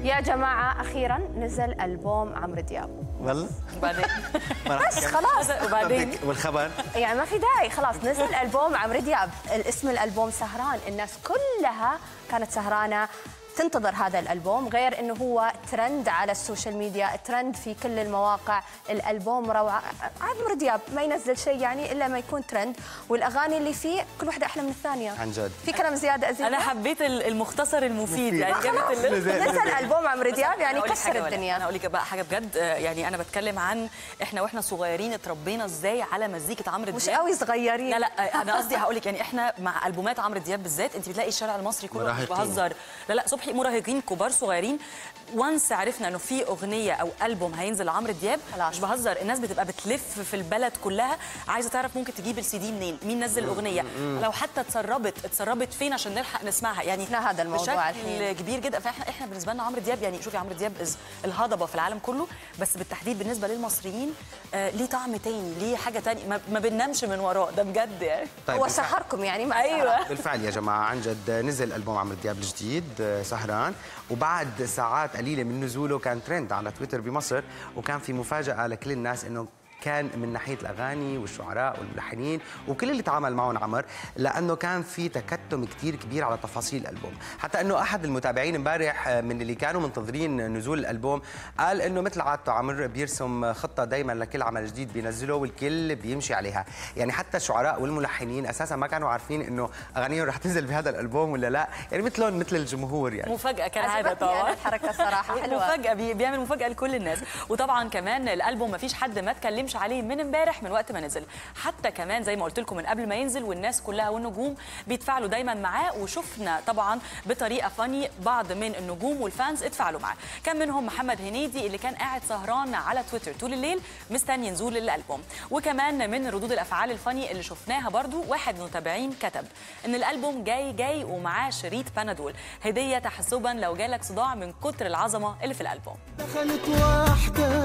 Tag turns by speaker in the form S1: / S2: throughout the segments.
S1: يا جماعة أخيرا نزل ألبوم عمرو دياب
S2: والله
S3: وبعدين
S2: ما راح
S1: بس
S2: أحكي.
S1: خلاص
S3: وبعدين
S2: والخبر
S1: يعني ما في داعي خلاص نزل ألبوم عمرو دياب الاسم الألبوم سهران الناس كلها كانت سهرانة تنتظر هذا الألبوم غير أنه هو ترند على السوشيال ميديا ترند في كل المواقع الألبوم روعة عمرو دياب ما ينزل شيء يعني إلا ما يكون ترند والأغاني اللي فيه كل واحدة أحلى من الثانية
S2: عن جد
S1: في كلام زيادة أزيد
S3: انا حبيت ال- المختصر المفيد يعني
S1: خلاص
S3: جابت ال-
S1: نزل ألبوم عمرو دياب يعني
S3: أنا أقول لك
S1: كسر
S3: حاجة ولا- انا
S1: الدنيا
S3: اقول لك بقى حاجه بجد آه، يعني انا بتكلم عن احنا واحنا صغيرين اتربينا ازاي على مزيكه عمرو دياب
S1: مش قوي صغيرين
S3: لا لا آه، انا قصدي هقول لك يعني احنا مع البومات عمرو دياب بالذات انت بتلاقي الشارع المصري كله مش
S2: مراهقين.
S3: بهزر لا لا صبحي مراهقين كبار صغيرين وانس عرفنا انه في اغنيه او البوم هينزل لعمرو دياب
S1: خلاص.
S3: مش بهزر الناس بتبقى بتلف في البلد كلها عايزه تعرف ممكن تجيب السي دي منين مين نزل الاغنيه لو حتى اتسربت اتسربت فين عشان نلحق نسمعها يعني
S1: شفنا هذا الموضوع
S3: بشكل
S1: الحين.
S3: كبير جدا فاحنا احنا بالنسبه لنا عمرو دياب يعني شوفي عمرو دياب is الهضبه في العالم كله بس بالتحديد بالنسبه للمصريين آه ليه طعم تاني ليه حاجه تانية ما, ما بننامش من وراه ده بجد يعني
S2: طيب
S1: هو
S2: بالفعل-
S1: سهركم يعني مع
S3: ايوه
S1: سهرة.
S2: بالفعل يا جماعة عن جد نزل ألبوم عمرو دياب الجديد آه، سهران وبعد ساعات قليلة من نزوله كان ترند على تويتر بمصر وكان في مفاجأة لكل الناس إنه كان من ناحيه الاغاني والشعراء والملحنين وكل اللي تعامل معهم عمر لانه كان في تكتم كثير كبير على تفاصيل الالبوم حتى انه احد المتابعين امبارح آه، من اللي كانوا منتظرين نزول الالبوم قال انه مثل عادته عمر بيرسم خطه دائما لكل عمل جديد بينزله والكل بيمشي عليها يعني حتى الشعراء والملحنين اساسا ما كانوا عارفين انه اغانيهم رح تنزل بهذا الالبوم ولا لا يعني مثلهم مثل الجمهور يعني
S3: مفاجاه كالعاده
S1: عجبتني أنا
S3: طبعا
S1: الحركة صراحة حلوة
S3: مفاجاه بي- بيعمل مفاجاه لكل الناس وطبعا كمان الالبوم ما فيش حد ما اتكلمش عليه من امبارح من وقت ما نزل حتى كمان زي ما قلت لكم من قبل ما ينزل والناس كلها والنجوم بيتفاعلوا دايما معاه وشفنا طبعا بطريقه فاني بعض من النجوم والفانز اتفاعلوا معاه كان منهم محمد هنيدي اللي كان قاعد سهران على تويتر طول الليل مستني نزول الالبوم وكمان من ردود الافعال الفاني اللي شفناها برضو واحد من المتابعين كتب ان الالبوم جاي جاي ومعاه شريط بانادول هديه تحسبا لو جالك صداع من كتر العظمه اللي في الالبوم
S4: دخلت واحدة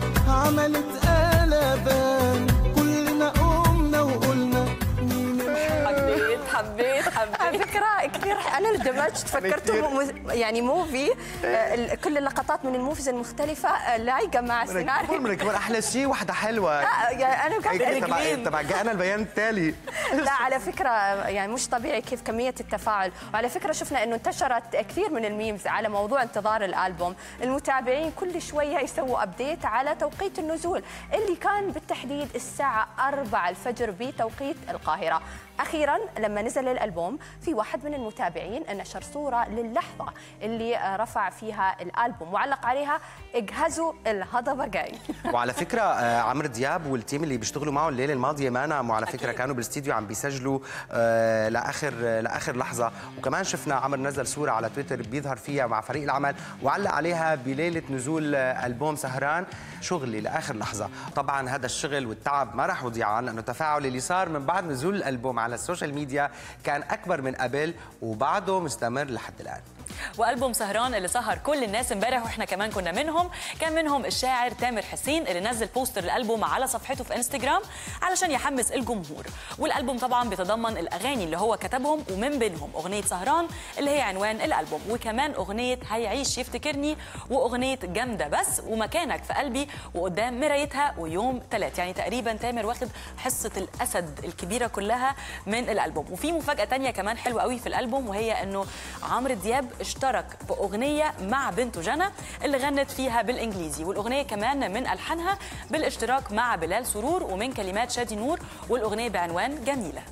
S4: عملت قلبان كلنا قمنا وقلنا مين
S3: حبيت حبيت
S1: على
S3: حبيت
S1: فكرة كثير أنا اندمجت فكرته مو- يعني موفي آه، ال- كل اللقطات من الموفيز المختلفة آه، لايقة مع
S2: كمان
S1: السيناريو
S2: من كمان احلى شيء واحده حلوه
S1: لا يعني أنا
S2: هيك
S1: بجد
S2: تبع تبع جاءنا البيان التالي
S1: لا على فكرة يعني مش طبيعي كيف كمية التفاعل وعلى فكرة شفنا أنه انتشرت كثير من الميمز على موضوع انتظار الألبوم المتابعين كل شوية يسووا أبديت على توقيت النزول اللي كان بالتحديد الساعة 4 الفجر بتوقيت القاهرة أخيرا لما نزل الألبوم في واحد من المتابعين نشر صورة للحظة اللي آه، رفع فيها الألبوم وعلق عليها اجهزوا الهضبة جاي
S2: وعلى فكره آه، عمرو دياب والتيم اللي بيشتغلوا معه الليله الماضيه ما ناموا على فكره
S3: أكيد.
S2: كانوا بالاستديو عم بيسجلوا آه، لاخر آه، لاخر لحظه وكمان شفنا عمرو نزل صوره على تويتر بيظهر فيها مع فريق العمل وعلق عليها بليله نزول آه، البوم سهران شغلي لاخر لحظه طبعا هذا الشغل والتعب ما راح يضيع لانه التفاعل اللي صار من بعد نزول الالبوم على السوشيال ميديا كان اكبر من قبل وبعده مستمر لحد الان
S3: والبوم سهران اللي سهر كل الناس امبارح واحنا كمان كنا منهم كان منهم الشاعر تامر حسين اللي نزل بوستر الالبوم على صفحته في انستجرام علشان يحمس الجمهور والالبوم طبعا بيتضمن الاغاني اللي هو كتبهم ومن بينهم اغنيه سهران اللي هي عنوان الالبوم وكمان اغنيه هيعيش يفتكرني واغنيه جامده بس ومكانك في قلبي وقدام مرايتها ويوم ثلاث يعني تقريبا تامر واخد حصه الاسد الكبيره كلها من الالبوم وفي مفاجاه تانية كمان حلوه قوي في الالبوم وهي انه عمرو دياب اشترك باغنيه مع بنته جنى اللي غنت فيها بالانجليزي والاغنيه كمان من الحانها بالاشتراك مع بلال سرور ومن كلمات شادي نور والاغنيه بعنوان جميله